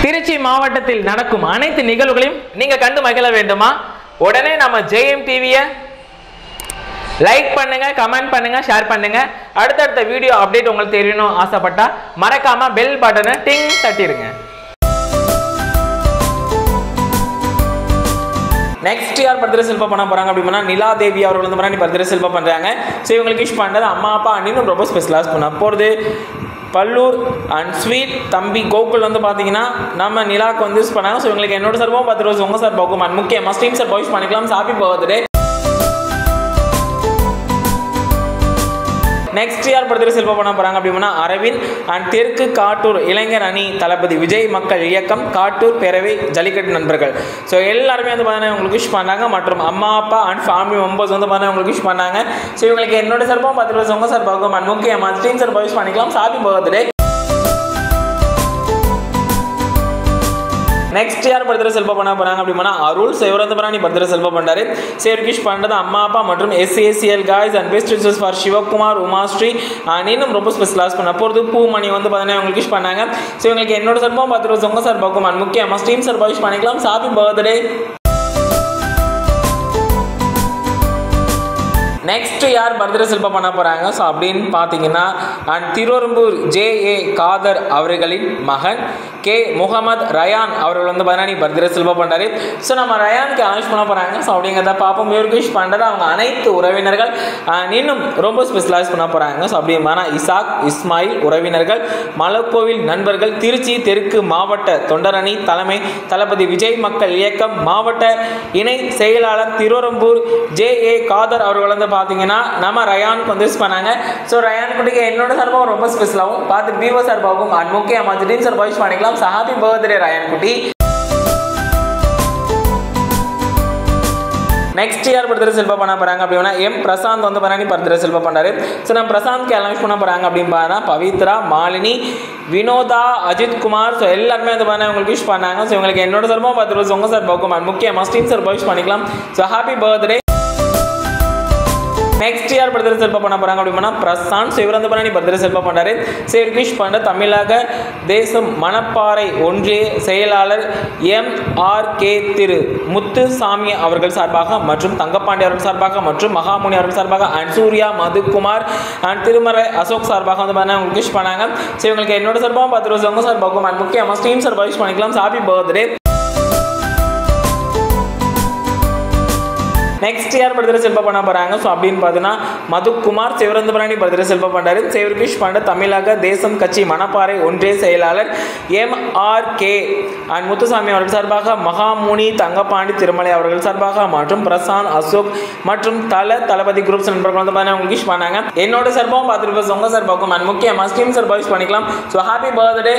திருச்சி மாவட்டத்தில் நடக்கும் அனைத்து நிகழ்வுகளையும் நீங்க கண்டு மகிழ வேண்டுமா உடனே நம்ம ஜெயம் டிவியை லைக் பண்ணுங்க கமெண்ட் பண்ணுங்க ஷேர் பண்ணுங்க அடுத்தடுத்த வீடியோ அப்டேட் உங்களுக்கு தெரியணும் ஆசைப்பட்டா மறக்காம பெல் பட்டனை டிங் தட்டிடுங்க நெக்ஸ்ட் யார் பர்த்டே செல்பா பண்ண போறாங்க அப்படின்னா நிலா தேவி அவர்கள் வந்து பண்ணி பர்த்டே செல்பா பண்றாங்க ஸோ இவங்களுக்கு விஷ் பண்றது அம்மா அப்பா அண்ணினும் ரொம்ப ஸ்பெஷலாக பண்ண போகிறது பல்லூர் அண்ட் ஸ்வீட் தம்பி கோகுல் வந்து பார்த்தீங்கன்னா நம்ம நிலாக்கு வந்து யூஸ் பண்ணாங்க ஸோ இவங்களுக்கு என்னோட சார்பாகவும் பத்து ரோஸ் உங்க சார் போகும் அண்ட் முக்கியமாக ஸ்டீம் சார் விஷ் பண்ணிக்கலாம் ஹாப்பி பர்த்டே நெக்ஸ்ட் யார் படத்தில் செல்வ பண்ண போறாங்க அப்படின்னா அரவிந்த் அண்ட் தெற்கு காட்டூர் இளைஞர் அணி தளபதி விஜய் மக்கள் இயக்கம் காட்டூர் பேரவை ஜல்லிக்கட்டு நண்பர்கள் ஸோ எல்லாருமே வந்து பார்த்தீங்கன்னா உங்களுக்கு விஷ் பண்ணாங்க மற்றும் அம்மா அப்பா அண்ட் ஃபேமிலி மெம்பர்ஸ் வந்து பார்த்தீங்கன்னா உங்களுக்கு விஷ் பண்ணாங்க ஸோ இவங்களுக்கு என்னோட சார்பாக பத்து ரூபாய் உங்க சார் பார்க்கும் அண்ட் முக்கியமாக ஸ்டீம் சார் விஷ் பண்ணிக்கலாம் ஹாப்பி பர்த்டே நெக்ஸ்ட் யார் பர்த்டே செல்ப பண்ண போறாங்க அப்படின்னா அருள் சிவரந்த பிராணி பர்த்டே செல்ப பண்ணாரு சேர்கிஷ் பண்றது அம்மா அப்பா மற்றும் SACL guys and best wishes for Sivakumar Umashree and இன்னும் ரொம்ப ஸ்பெஷலாஸ் பண்ண போகிறது பூமணி வந்து பார்த்தீங்கன்னா உங்களுக்கு விஷ் பண்ணாங்க ஸோ இவங்களுக்கு என்னோட சார்பாக பத்து ரூபா உங்க சார் பார்க்கும் அண்ட் முக்கியமாக ஸ்டீம் சார் விஷ் பண்ணிக்கலாம் ஹாப்பி பர்த்டே நெக்ஸ்ட் யார் பர்த்டே செல்ப பண்ண போறாங்க ஸோ அப்படின்னு பார்த்தீங்கன்னா and Thiruvarambur J A Kadar அவர்களின் மகன் கே முகமது ரயான் அவர்கள் வந்து பார்த்தீங்கன்னா பர்த்டே செல்ப பண்ணுறாரு ஸோ நம்ம ரயானுக்கு அனௌன்ஸ் பண்ண போகிறாங்க ஸோ அப்படிங்கிறத பார்ப்போம் இவருக்கு விஷ் பண்ணுறது அவங்க அனைத்து உறவினர்கள் and இன்னும் ரொம்ப ஸ்பெஷலைஸ் பண்ண போகிறாங்க ஸோ அப்படிமான இசாக் இஸ்மாயில் உறவினர்கள் மலக்கோவில் நண்பர்கள் திருச்சி தெற்கு மாவட்ட தொண்டரணி தலைமை தளபதி விஜய் மக்கள் இயக்கம் மாவட்ட இணை செயலாளர் திருவரம்பூர் ஜே ஏ காதர் அவர்கள் வந்து பார்த்தீங்கன்னா நம்ம ரயானுக்கு வந்து யூஸ் பண்ணாங்க ஸோ ரயான் குட்டிக்கு என்னோட சார்பாகவும் ரொம்ப ஸ்பெஷலாகவும் பார்த்து பிஓ சார்பாகவும் அண்ட் முக்கியமாக திடீர்னு சார் விஷ் பண்ணிக்கலாம் ஸோ ஹாப்பி பர்த்டே ரயான் குட்டி நெக்ஸ்ட் யார் பர்த்டே செல்பா பண்ண போறாங்க அப்படின்னா எம் பிரசாந்த் வந்து பண்ணி பர்த்டே செல்பா பண்ணாரு ஸோ நம்ம பிரசாந்த்க்கு எல்லாம் விஷ் பண்ண போறாங்க அப்படின்னு பார்த்தா பவித்ரா மாலினி வினோதா அஜித் குமார் ஸோ எல்லாருமே வந்து பண்ண உங்களுக்கு விஷ் பண்ணாங்க ஸோ இவங்களுக்கு என்னோட சார்பாக பத்து ரூபா உங்க சார் பகுமார் முக்கியமாக ஸ்டீம் சார் விஷ் பண்ணிக்கலாம் ஸோ ஹாப்பி பர்த்டே நெக்ஸ்ட் யார் பர்த்டே செல்பா பண்ண போறாங்க அப்படின்னா பிரசாந்த் ஸோ இவர் வந்து பண்ணி பர்த்டே செல்பா பண்ணாரு ஸோ இவருக்கு விஷ் பண்ண தமிழக தேசம் மணப்பாறை ஒன்றிய செயலாளர் M R K Thiru Muthusamy அவர்கள் சார்பாக மற்றும் தங்கப்பாண்டி அவர்கள் சார்பாக மற்றும் மகாமுனி அவர்கள் சார்பாக அண்ட் சூர்யா மதுக்குமார் அண்ட் திருமறை அசோக் சார்பாக வந்து பார்த்தீங்கன்னா உங்களுக்கு விஷ் பண்ணாங்க ஸோ இவங்களுக்கு என்னோட சார்பாக பத்து ரூபா உங்க சார்பாகவும் அண்ட் முக்கியமாக ஸ்டீம் சார் விஷ் பண்ணிக்கலாம் ஹாப்பி பர்த்டே நெக்ஸ்ட் யார் பர்த்டே செல்ப பண்ண போறாங்க ஸோ அப்படின்னு பார்த்தீங்கன்னா மதுக்குமார் சிவரந்தபரணி பர்த்டே செல்ப பண்றாரு சேவர்கிஷ் பண்ட தமிழக தேசம் கட்சி மணப்பாறை ஒன்றிய செயலாளர் M R K and Muthusamy அவர்கள் சார்பாக மகாமுனி தங்கப்பாண்டி திருமலை அவர்கள் சார்பாக மற்றும் பிரசாந்த் அசோக் மற்றும் தல தளபதி குரூப்ஸ் நண்பர்கள் வந்து பார்த்தீங்கன்னா உங்களுக்கு விஷ் பண்ணாங்க என்னோட சார்பாகவும் பார்த்து ரூபாய் உங்க சார்பாகும் அண்ட் முக்கியமாக ஸ்கீம் சார்பாக விஷ் பண்ணிக்கலாம் ஸோ ஹாப்பி பர்த்டே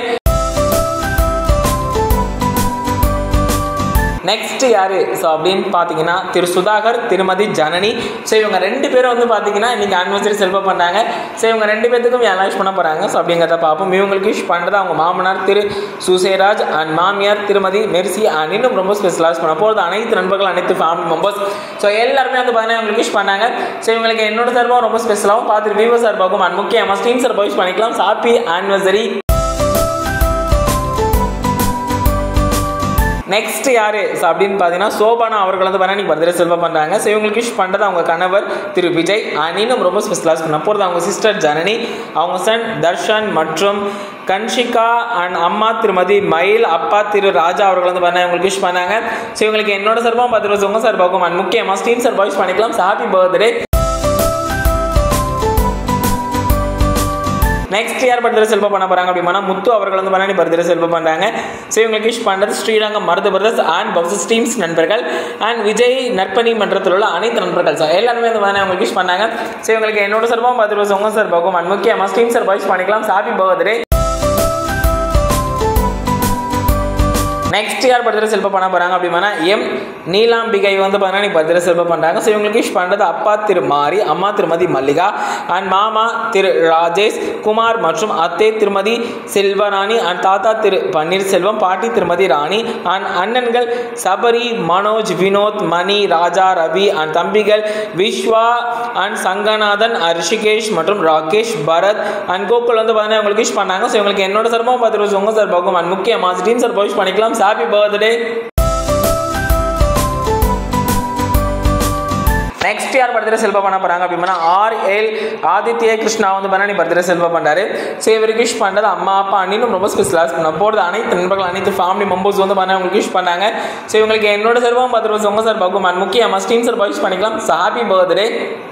நெக்ஸ்ட் யாரு ஸோ அப்படின்னு பார்த்தீங்கன்னா திரு சுதாகர் திருமதி ஜனனி ஸோ இவங்க ரெண்டு பேரும் வந்து பார்த்தீங்கன்னா இன்னைக்கு ஆனிவர்சரி செல்ப பண்ணாங்க ஸோ இவங்க ரெண்டு பேர்த்துக்கும் எல்லாம் விஷ் பண்ண போகிறாங்க ஸோ அப்படிங்கிறத பார்ப்போம் இவங்களுக்கு விஷ் பண்ணுறது அவங்க மாமனார் திரு சுசேராஜ் அண்ட் மாமியார் திருமதி மெர்சி அண்ட் இன்னும் ரொம்ப ஸ்பெஷலாக பண்ண போகிறது அனைத்து நண்பர்கள் அனைத்து ஃபேமிலி மெம்பர்ஸ் ஸோ எல்லாருமே வந்து பார்த்தீங்கன்னா இவங்களுக்கு விஷ் பண்ணாங்க ஸோ இவங்களுக்கு என்னோட சார்பாக ரொம்ப ஸ்பெஷலாகவும் பார்த்துட்டு விவோ சார்பாகவும் அண்ட் முக்கியமாக ஸ்டீம் சார்பாக விஷ் பண்ணிக்கலாம் ஹாப்பி ஆனிவர்சரி நெக்ஸ்ட் யாரு ஸோ அப்படின்னு பார்த்தீங்கன்னா சோபானா அவர்கள் வந்து பண்ணி பர்த்டே செல்வ பண்ணுறாங்க ஸோ இவங்களுக்கு விஷ் பண்ணுறது அவங்க கணவர் திரு விஜய் அண்ட் இன்னும் ரொம்ப ஸ்பெஷலாக பண்ண போகிறது அவங்க சிஸ்டர் ஜனனி அவங்க சன் தர்ஷன் மற்றும் கன்ஷிகா அண்ட் அம்மா திருமதி மயில் அப்பா திரு ராஜா அவர்கள் வந்து பண்ண இவங்களுக்கு விஷ் பண்ணாங்க ஸோ இவங்களுக்கு என்னோட சார்பாக பத்து ரூபா உங்க சார்பாகும் அண்ட் முக்கியமாக ஸ்டீம் சார் விஷ் பண்ணிக்கலாம் ஹாப்பி பர்த்டே நெக்ஸ்ட் யார் பர்த்டே செல்ப பண்ண போறாங்க அப்படின்னா முத்து அவர்கள் வந்து பண்ணி பர்த்டே செல்ப பண்றாங்க ஸோ இவங்களுக்கு விஷ் பண்ணுறது ஸ்ரீரங்கம் மருது பிரதர்ஸ் அண்ட் பவுசஸ் டீம்ஸ் நண்பர்கள் அண்ட் விஜய் நற்பணி மன்றத்தில் உள்ள அனைத்து நண்பர்கள் ஸோ எல்லாருமே வந்து பண்ணி அவங்களுக்கு விஷ் பண்ணாங்க ஸோ இவங்களுக்கு என்னோட சார்பாக பத்து ரூபா உங்க சார் பகும் அண்ட் முக்கியமாக ஸ்டீம் சார் விஷ் பண்ணிக்கலாம் ஹாப்பி பர்த்டே நெக்ஸ்ட் யார் பர்த்டே செல்ப பண்ண போகிறாங்க அப்படின்னா எம் நீலாம்பிகை வந்து பார்த்தீங்கன்னா நீ பர்த்டே செல்ப பண்ணுறாங்க ஸோ இவங்களுக்கு விஷ் பண்ணுறது அப்பா திரு மாரி அம்மா திருமதி மல்லிகா அண்ட் மாமா திரு ராஜேஷ் குமார் மற்றும் அத்தை திருமதி செல்வராணி அண்ட் தாத்தா திரு பன்னீர்செல்வம் பாட்டி திருமதி ராணி அண்ட் அண்ணன்கள் சபரி மனோஜ் வினோத் மணி ராஜா ரவி அண்ட் தம்பிகள் விஸ்வா அண்ட் சங்கநாதன் அண்ட் ரிஷிகேஷ் மற்றும் ராகேஷ் பரத் அண்ட் கோகுல் வந்து பார்த்தீங்கன்னா இவங்களுக்கு விஷ் பண்ணாங்க ஸோ இவங்களுக்கு என்னோட சார்பாக பத்து ரூபா உங்கள் சார்பாகவும் அண்ட் முக்கியமாக டீம் சார் விஷ் பண்ணிக்கலாம் ஹாப்பி பர்த்டே நெக்ஸ்ட் யார் பர்த்டே செல்வ பண்ண போறாங்க அப்படின்னா ஆர் எல் ஆதித்ய கிருஷ்ணா வந்து பண்ணி பர்த்டே செல்வ பண்ணாரு ஸோ இவருக்கு விஷ் பண்ணுறது அம்மா அப்பா அண்ணினும் ரொம்ப ஸ்பெஷலாக பண்ண போகிறது அனைத்து நண்பர்கள் அனைத்து ஃபேமிலி மெம்பர்ஸ் வந்து பண்ண அவங்களுக்கு விஷ் பண்ணாங்க ஸோ இவங்களுக்கு என்னோட சார்பாகவும் பத்து ரூபா உங்கள் சார் பகுமான் அண்ட் முக்கியமாக ஸ்டீம் சார் விஷ் பண்ணிக்கலாம் ஹாப்பி பர்த்டே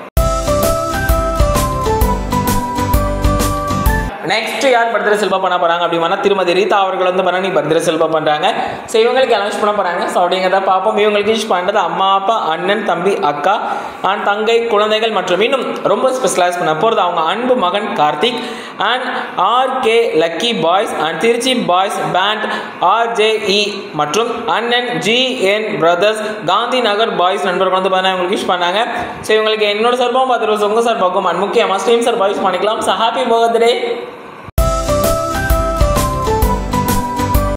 நெக்ஸ்ட் யார் பர்த்டே செல்வா பண்ண போறாங்க அப்படின்னா திருமதி ரீதா அவர்கள் வந்து பண்ணி பர்த்டே செல்வா பண்றாங்க ஸோ இவங்களுக்கு அனௌன்ஸ் பண்ண போறாங்க ஸோ அப்படிங்கிறத பார்ப்போம் இவங்களுக்கு விஷ் பண்ணுறது அம்மா அப்பா அண்ணன் தம்பி அக்கா அண்ட் தங்கை குழந்தைகள் மற்றும் இன்னும் ரொம்ப ஸ்பெஷலைஸ் பண்ண போகிறது அவங்க அன்பு மகன் Karthik and R K lucky boys and Trichy boys band RJE மற்றும் அண்ணன் G N brothers Gandhi Nagar boys நண்பர்கள் வந்து பார்த்தீங்கன்னா இவங்களுக்கு விஷ் பண்ணாங்க ஸோ இவங்களுக்கு என்னோட சார்பாகவும் பத்து ரூபா உங்கள் சார்பாகவும் அண்ட் முக்கியமாக ஸ்ட்ரீம் சார் பாய்ஸ் பண்ணிக்கலாம் ஸோ ஹாப்பி பர்த்டே